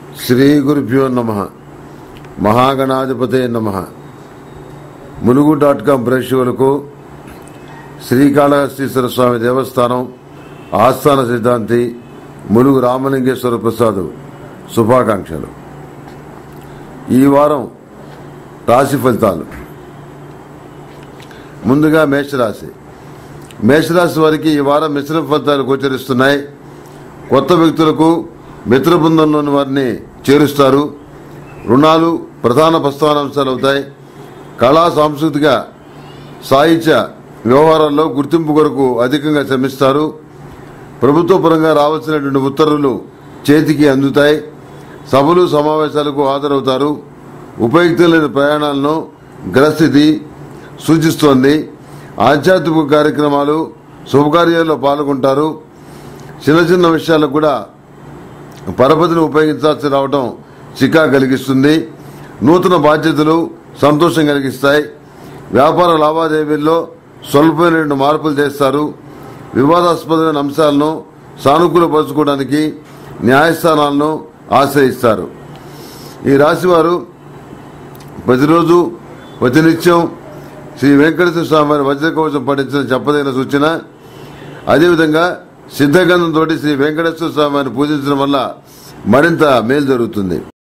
శ్రీ గురుభ్యో నమ మహాగణాధిపతే నమ ములుగు డాట్ కాం ప్రేక్షకులకు శ్రీకాళహస్తీశ్వర స్వామి దేవస్థానం ఆస్థాన సిద్ధాంతి ములుగు రామలింగేశ్వర ప్రసాద్ శుభాకాంక్షలు ఈ వారం రాశి ఫలితాలు ముందుగా మేషరాశి మేషరాశి వారికి ఈ వారం మిశ్రమ ఫలితాలు గోచరిస్తున్నాయి కొత్త వ్యక్తులకు మిత్ర బృందంలోని వారిని చేరుస్తారు రుణాలు ప్రధాన ప్రస్థానాంశాలు అవుతాయి కళా సాంస్కృతిక సాహిత్య వ్యవహారాల్లో గుర్తింపు కొరకు అధికంగా శ్రమిస్తారు ప్రభుత్వ పరంగా రావాల్సినటువంటి ఉత్తర్వులు చేతికి అందుతాయి సభలు సమావేశాలకు హాజరవుతారు ఉపయుక్తమైన ప్రయాణాలను గ్రస్థితి సూచిస్తోంది ఆధ్యాత్మిక కార్యక్రమాలు శుభకార్యాల్లో పాల్గొంటారు చిన్న చిన్న విషయాలకు కూడా పరపతిని ఉపయోగించాల్సి రావడం చికా కలిగిస్తుంది నూతన బాధ్యతలు సంతోషం కలిగిస్తాయి వ్యాపార లావాదేవీల్లో స్వల్పమైన మార్పులు చేస్తారు వివాదాస్పదమైన అంశాలను సానుకూలపరచుకోవడానికి న్యాయస్థానాలను ఆశ్రయిస్తారు ఈ రాశివారు ప్రతిరోజు ప్రతినిత్యం శ్రీ వెంకటేశ్వర స్వామి వారి వజ్రకవచం పఠించిన చెప్పదగిన సూచన అదేవిధంగా సిద్ధగంధంతో శ్రీ వెంకటేశ్వర స్వామి వారిని పూజించడం వల్ల మరింత మేలు జరుగుతుంది